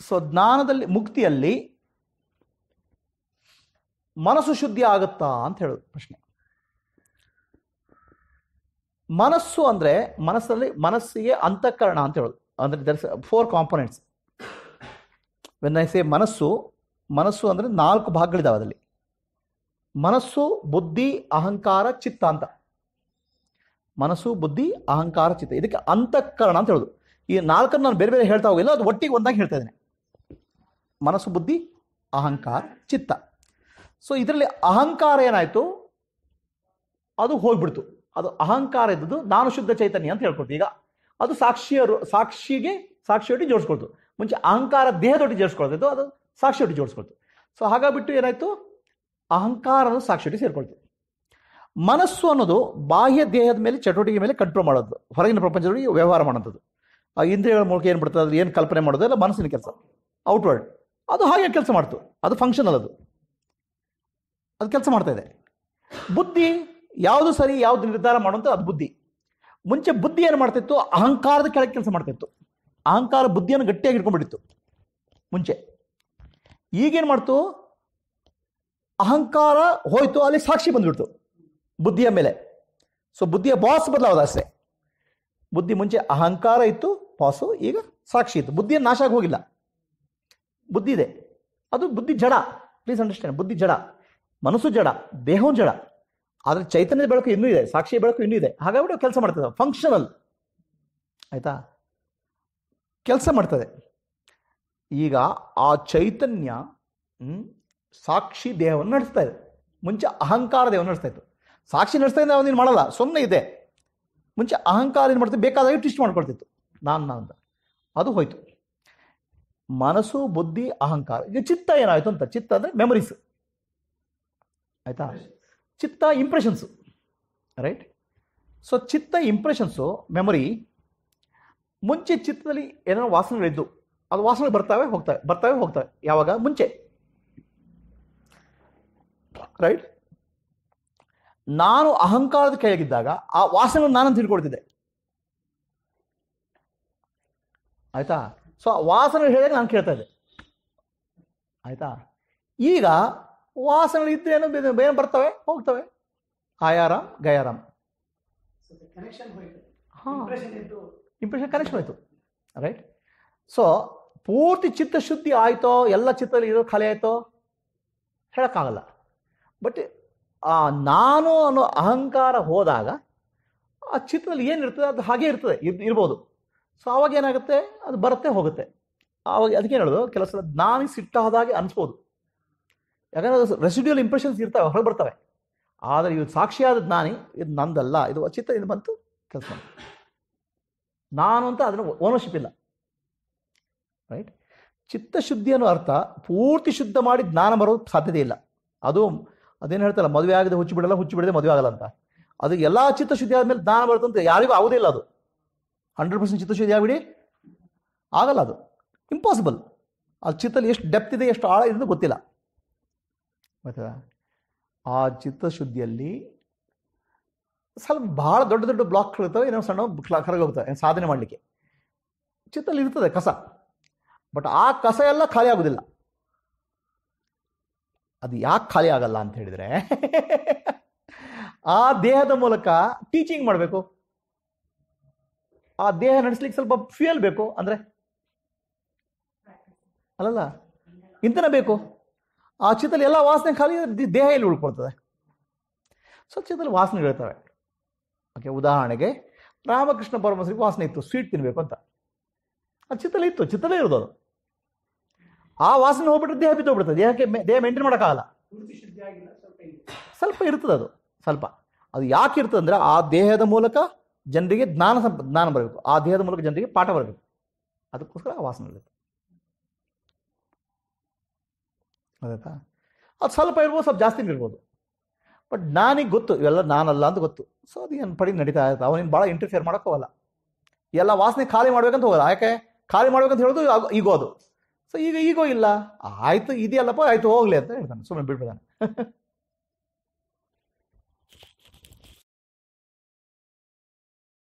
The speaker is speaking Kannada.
ಸೊ ಜ್ಞಾನದಲ್ಲಿ ಮುಕ್ತಿಯಲ್ಲಿ ಮನಸ್ಸು ಶುದ್ಧಿ ಆಗುತ್ತಾ ಅಂತ ಹೇಳೋದು ಪ್ರಶ್ನೆ ಮನಸ್ಸು ಅಂದ್ರೆ ಮನಸ್ಸಲ್ಲಿ ಮನಸ್ಸಿಗೆ ಅಂತಃಕರಣ ಅಂತ ಹೇಳೋದು ಅಂದ್ರೆ there's four components when I say ಮನಸ್ಸು ಮನಸ್ಸು ಅಂದ್ರೆ ನಾಲ್ಕು ಭಾಗಗಳಿದಾವೆ ಅದರಲ್ಲಿ ಮನಸ್ಸು ಬುದ್ಧಿ ಅಹಂಕಾರ ಚಿತ್ತ ಅಂತ ಮನಸ್ಸು ಬುದ್ಧಿ ಅಹಂಕಾರ ಚಿತ್ತ ಇದಕ್ಕೆ ಅಂತಃಕರಣ ಅಂತ ಹೇಳೋದು ಈ ನಾಲ್ಕನ್ನು ನಾನು ಬೇರೆ ಬೇರೆ ಹೇಳ್ತಾ ಹೋಗಿಲ್ಲ ಅದು ಒಟ್ಟಿಗೆ ಒಂದಾಗಿ ಹೇಳ್ತಾ ಇದ್ದೇನೆ ಮನಸ್ಸು ಬುದ್ಧಿ ಅಹಂಕಾರ ಚಿತ್ತ ಸೊ ಇದರಲ್ಲಿ ಅಹಂಕಾರ ಏನಾಯಿತು ಅದು ಹೋಗ್ಬಿಡ್ತು ಅದು ಅಹಂಕಾರ ಇದ್ದದ್ದು ನಾನು ಶುದ್ಧ ಚೈತನ್ಯ ಅಂತ ಹೇಳ್ಕೊಡ್ತು ಈಗ ಅದು ಸಾಕ್ಷಿಯರು ಸಾಕ್ಷಿಗೆ ಸಾಕ್ಷಿಯೊಟ್ಟಿಗೆ ಜೋಡಿಸ್ಕೊಳ್ತು ಮುಂಚೆ ಅಹಂಕಾರ ದೇಹದೊಟ್ಟಿಗೆ ಜೋಡಿಸ್ಕೊಳ್ತಿತ್ತು ಅದು ಸಾಕ್ಷಿಯೊಟ್ಟಿಗೆ ಜೋಡಿಸ್ಕೊಳ್ತು ಸೊ ಹಾಗಾಗ್ಬಿಟ್ಟು ಏನಾಯಿತು ಅಹಂಕಾರ ಅನ್ನೋದು ಸಾಕ್ಷಿಯೊಟ್ಟಿಗೆ ಸೇರ್ಕೊಳ್ತು ಮನಸ್ಸು ಅನ್ನೋದು ಬಾಹ್ಯ ದೇಹದ ಮೇಲೆ ಚಟುವಟಿಕೆ ಮೇಲೆ ಕಂಟ್ರೋಲ್ ಮಾಡೋದು ಹೊರಗಿನ ಪ್ರಪಂಚದೊಳಗೆ ವ್ಯವಹಾರ ಮಾಡೋಂಥದ್ದು ಆ ಇಂದ್ರಿಯಗಳ ಮೂಲಕ ಏನು ಬಿಡ್ತದೆ ಅದು ಏನು ಕಲ್ಪನೆ ಮಾಡೋದು ಎಲ್ಲ ಮನಸ್ಸಿನ ಕೆಲಸ ಔಟ್ವರ್ಡ್ ಅದು ಹಾಗೆ ಕೆಲಸ ಮಾಡ್ತು ಅದು ಫಂಕ್ಷನಲ್ ಅದು ಅದು ಕೆಲಸ ಮಾಡ್ತಾ ಇದೆ ಬುದ್ಧಿ ಯಾವುದು ಸರಿ ಯಾವುದು ನಿರ್ಧಾರ ಮಾಡುವಂಥ ಅದು ಬುದ್ಧಿ ಮುಂಚೆ ಬುದ್ಧಿ ಏನು ಮಾಡ್ತಿತ್ತು ಅಹಂಕಾರದ ಕೆಳಗೆ ಕೆಲಸ ಮಾಡ್ತಿತ್ತು ಅಹಂಕಾರ ಬುದ್ಧಿಯನ್ನು ಗಟ್ಟಿಯಾಗಿ ಇಟ್ಕೊಂಡ್ಬಿಟ್ಟಿತ್ತು ಮುಂಚೆ ಈಗೇನು ಮಾಡ್ತು ಅಹಂಕಾರ ಹೋಯ್ತು ಅಲ್ಲಿ ಸಾಕ್ಷಿ ಬಂದ್ಬಿಡ್ತು ಬುದ್ಧಿಯ ಮೇಲೆ ಸೊ ಬುದ್ಧಿಯ ಬಾಸ್ ಬದಲಾವದ ಅಷ್ಟೇ ಬುದ್ಧಿ ಮುಂಚೆ ಅಹಂಕಾರ ಇತ್ತು ಬಾಸು ಈಗ ಸಾಕ್ಷಿ ಇತ್ತು ಬುದ್ಧಿಯ ನಾಶ ಆಗಿ ಹೋಗಿಲ್ಲ ಬುದ್ಧಿ ಇದೆ ಅದು ಬುದ್ಧಿ ಜಡ ಪ್ಲೀಸ್ ಅಂಡರ್ಸ್ಟ್ಯಾಂಡ್ ಬುದ್ಧಿ ಜಡ ಮನಸ್ಸು ಜಡ ದೇಹವು ಜಡ ಆದರೆ ಚೈತನ್ಯದ ಬೆಳಕು ಇನ್ನೂ ಇದೆ ಸಾಕ್ಷಿಯ ಬೆಳಕು ಇನ್ನೂ ಇದೆ ಹಾಗಾಗಿ ಕೆಲಸ ಮಾಡ್ತದೆ ಫಂಕ್ಷನಲ್ ಆಯ್ತಾ ಕೆಲಸ ಮಾಡ್ತದೆ ಈಗ ಆ ಚೈತನ್ಯ ಹ್ಮ್, ಸಾಕ್ಷಿ ದೇಹವನ್ನು ನಡೆಸ್ತಾ ಇದೆ ಮುಂಚೆ ಅಹಂಕಾರ ದೇಹವನ್ನು ನಡೆಸ್ತಾ ಇತ್ತು ಸಾಕ್ಷಿ ನಡೆಸ್ತಾ ಇದ್ದ ಅವನೇನು ಮಾಡಲ್ಲ ಸುಮ್ಮನೆ ಇದೆ ಮುಂಚೆ ಅಹಂಕಾರ ಏನು ಮಾಡ್ತಿತ್ತು ಬೇಕಾದಾಗ ಟ್ವಿಸ್ಟ್ ಮಾಡ್ಕೊಳ್ತಿತ್ತು ನಾನು ನಾನು ಅಂತ ಅದು ಹೋಯ್ತು ಮನಸ್ಸು ಬುದ್ಧಿ ಅಹಂಕಾರ ಈಗ ಚಿತ್ತ ಏನಾಯ್ತು ಅಂತ ಚಿತ್ತ ಅಂದರೆ ಮೆಮರೀಸ್ ಆಯ್ತಾ ಚಿತ್ತ ಇಂಪ್ರೆಷನ್ಸು ರೈಟ್ ಸೊ ಚಿತ್ತ ಇಂಪ್ರೆಷನ್ಸು ಮೆಮೊರಿ ಮುಂಚೆ ಚಿತ್ತದಲ್ಲಿ ಏನೋ ವಾಸನೆಗಳಿದ್ದು ಅದು ವಾಸನೆ ಬರ್ತಾವೆ ಹೋಗ್ತವೆ ಬರ್ತಾವೆ ಹೋಗ್ತವೆ ಯಾವಾಗ ಮುಂಚೆ ರೈಟ್ ನಾನು ಅಹಂಕಾರದ ಕೆಳಗಿದ್ದಾಗ ಆ ವಾಸನೆ ನಾನಂತ ತಿಳ್ಕೊಳ್ತಿದ್ದೆ ಆಯ್ತಾ ಸೊ ಆ ವಾಸನೆ ಹೇಳಿದಾಗ ನಾನು ಕೇಳ್ತಾ ಇದ್ದೆ ಆಯ್ತಾ ಈಗ ವಾಸನೆ ಇದ್ರೇನು ಬೇರೆ ಬರ್ತವೆ ಹೋಗ್ತವೆ ಆಯಾರಾಮ್ ಗಯಾರಾಮ್ ಕನೆಕ್ಷನ್ ಹೋಯ್ತು ಹಾ ಇಂಪ್ರೆಷನ್ ಇದ್ದು ಇಂಪ್ರೆಷನ್ ಕನೆಕ್ಷನ್ ಆಯಿತು ರೈಟ್ ಸೊ ಪೂರ್ತಿ ಚಿತ್ತಶುದ್ಧಿ ಆಯಿತೋ ಎಲ್ಲ ಚಿತ್ತದಲ್ಲಿ ಇರೋ ಖಾಲಿ ಆಯಿತೋ ಹೇಳೋಕ್ಕಾಗಲ್ಲ ಬಟ್ ಆ ನಾನು ಅನ್ನೋ ಅಹಂಕಾರ ಹೋದಾಗ ಆ ಚಿತ್ರದಲ್ಲಿ ಏನಿರ್ತದೆ ಅದು ಹಾಗೆ ಇರ್ತದೆ ಇರ್ ಇರ್ಬೋದು ಸೊ ಆವಾಗ ಏನಾಗುತ್ತೆ ಅದು ಬರುತ್ತೆ ಹೋಗುತ್ತೆ ಆವಾಗ ಅದಕ್ಕೆ ಹೇಳೋದು ಕೆಲವು ಸಲ ಜ್ಞಾನಿ ಸಿಟ್ಟಾದಾಗೆ ಅನಿಸ್ಬೋದು ಯಾಕಂದ್ರೆ ಅದು ರೆಸಿಡ್ಯೂಲ್ ಇಂಪ್ರೆಷನ್ಸ್ ಇರ್ತವೆ ಹೊರಗೆ ಬರ್ತವೆ ಆದರೆ ಇದು ಸಾಕ್ಷಿಯಾದ ಜ್ಞಾನಿ ಇದು ನಂದಲ್ಲ ಇದು ಚಿತ್ತ ಇದು ಬಂತು ಕೆಲಸ ನಾನು ಅಂತ ಅದನ್ನು ಓನರ್ಶಿಪ್ ಇಲ್ಲ ರೈಟ್ ಚಿತ್ತಶುದ್ಧಿ ಅನ್ನೋ ಅರ್ಥ ಪೂರ್ತಿ ಶುದ್ಧ ಮಾಡಿ ಜ್ಞಾನ ಬರೋದು ಸಾಧ್ಯತೆ ಇಲ್ಲ ಅದು ಅದೇನು ಹೇಳ್ತಲ್ಲ ಮದುವೆ ಆಗದೆ ಹುಚ್ಚು ಬಿಡಲ್ಲ ಹುಚ್ಚು ಬಿಡದೆ ಮದುವೆ ಆಗಲ್ಲ ಅಂತ ಅದು ಎಲ್ಲ ಚಿತ್ತಶುದ್ಧಿ ಆದಮೇಲೆ ಜ್ಞಾನ ಬರುತ್ತೆ ಅಂತ ಯಾರಿಗೂ ಆಗೋದಿಲ್ಲ ಅದು ಹಂಡ್ರೆಡ್ ಪರ್ಸೆಂಟ್ ಚಿತ್ತಶುದ್ಧಿ ಆಗಿಬಿಡಿ ಆಗಲ್ಲ ಅದು ಇಂಪಾಸಿಬಲ್ ಅದು ಚಿತ್ತಲ್ಲಿ ಎಷ್ಟು ಡೆಪ್ತ್ ಇದೆ ಎಷ್ಟು ಆಳ ಇದೆ ಅಂತ ಗೊತ್ತಿಲ್ಲ ಗೊತ್ತಾ ಆ ಚಿತ್ತಶುದ್ಧಿಯಲ್ಲಿ ಸ್ವಲ್ಪ ಭಾಳ ದೊಡ್ಡ ದೊಡ್ಡ ಬ್ಲಾಕ್ಗಳಿರ್ತವೆ ಏನೋ ಸಣ್ಣ ಕರಗಿ ಹೋಗ್ತವೆ ಏನ್ ಸಾಧನೆ ಮಾಡಲಿಕ್ಕೆ ಚಿತ್ತಲ್ಲಿ ಇರ್ತದೆ ಕಸ ಬಟ್ ಆ ಕಸ ಎಲ್ಲ ಖಾಲಿ ಆಗೋದಿಲ್ಲ ಅದು ಯಾಕೆ ಖಾಲಿ ಆಗಲ್ಲ ಅಂತ ಹೇಳಿದ್ರೆ ಆ ದೇಹದ ಮೂಲಕ ಟೀಚಿಂಗ್ ಮಾಡಬೇಕು ಆ ದೇಹ ನಡೆಸ್ಲಿಕ್ಕೆ ಸ್ವಲ್ಪ ಫ್ಯೂಯಲ್ ಬೇಕು ಅಂದ್ರೆ ಅಲ್ಲಲ್ಲ ಇಂಧನ ಬೇಕು ಆ ಚಿತ್ತಲ್ಲಿ ಎಲ್ಲ ವಾಸನೆ ಖಾಲಿ ದಿ- ದೇಹ ಎಲ್ಲಿ ಉಳ್ಕೊಳ್ತದೆ ಸೊ ಚಿತ್ತಲ್ಲಿ ವಾಸನೆಗಳಿರ್ತವೆ ಓಕೆ ಉದಾಹರಣೆಗೆ ರಾಮಕೃಷ್ಣ ಪರಮಶ್ರೀಗೆ ವಾಸನೆ ಇತ್ತು ಸ್ವೀಟ್ ತಿನ್ನಬೇಕು ಅಂತ ಅದು ಚಿತ್ತಲ್ಲಿ ಇತ್ತು ಚಿತ್ತಲ್ಲೇ ಇರೋದು ಅದು ಆ ವಾಸನೆ ಹೋಗ್ಬಿಟ್ರೆ ದೇಹ ಬಿದ್ದೋಗ್ಬಿಡ್ತದೆ ದೇಹಕ್ಕೆ ಮೆ- ದೇಹ ಮೇಂಟೈನ್ ಮಾಡೋಕ್ಕಾಗಲ್ಲ ಪೂರ್ತಿ ಶುದ್ಧಿ ಆಗಿಲ್ಲ ಸ್ವಲ್ಪ ಇದೆ ಸ್ವಲ್ಪ ಇರ್ತದೆ ಅದು ಸ್ವಲ್ಪ ಅದು ಯಾಕೆ ಇರ್ತದೆ ಅಂದರೆ ಆ ದೇಹದ ಮೂಲಕ ಜನರಿಗೆ ಜ್ಞಾನ ಸಂಪ ಜ್ಞಾನ ಬರಬೇಕು ಆ ದೇಹದ ಮೂಲಕ ಜನರಿಗೆ ಪಾಠ ಬರಬೇಕು ಅದಕ್ಕೋಸ್ಕರ ಆ ವಾಸನೆ ಇರುತ್ತೆ ಗೊತ್ತಾಯ್ತಾ ಅದು ಸ್ವಲ್ಪ ಇರ್ಬೋದು ಸ್ವಲ್ಪ ಜಾಸ್ತಿನೂ ಇರ್ಬೋದು ಬಟ್ ನಾನಿಗೆ ಗೊತ್ತು ಇವೆಲ್ಲ ನಾನಲ್ಲ ಅಂತ ಗೊತ್ತು ಸೊ ಅದು ಏನು ಪಡಿ ನಡೀತಾ ಇರುತ್ತೆ ಅವನಿಗೆ ಭಾಳ ಇಂಟರ್ಫಿಯರ್ ಮಾಡೋಕೆ ಹೋಗಲ್ಲ ಎಲ್ಲ ವಾಸನೆ ಖಾಲಿ ಮಾಡ್ಬೇಕಂತ ಹೋಗಲ್ಲ ಯಾಕೆ ಖಾಲಿ ಮಾಡ್ಬೇಕಂತ ಹೇಳೋದು ಈಗೋ ಅದು ಸೊ ಈಗ ಈಗೋ ಇಲ್ಲ ಆಯ್ತು ಇದೆಯಲ್ಲಪ್ಪ ಆಯ್ತು ಹೋಗ್ಲಿ ಅಂತ ಹೇಳ್ತಾನೆ ಸುಮ್ಮನೆ ಬಿಟ್ಬಿಡ್ತಾನೆ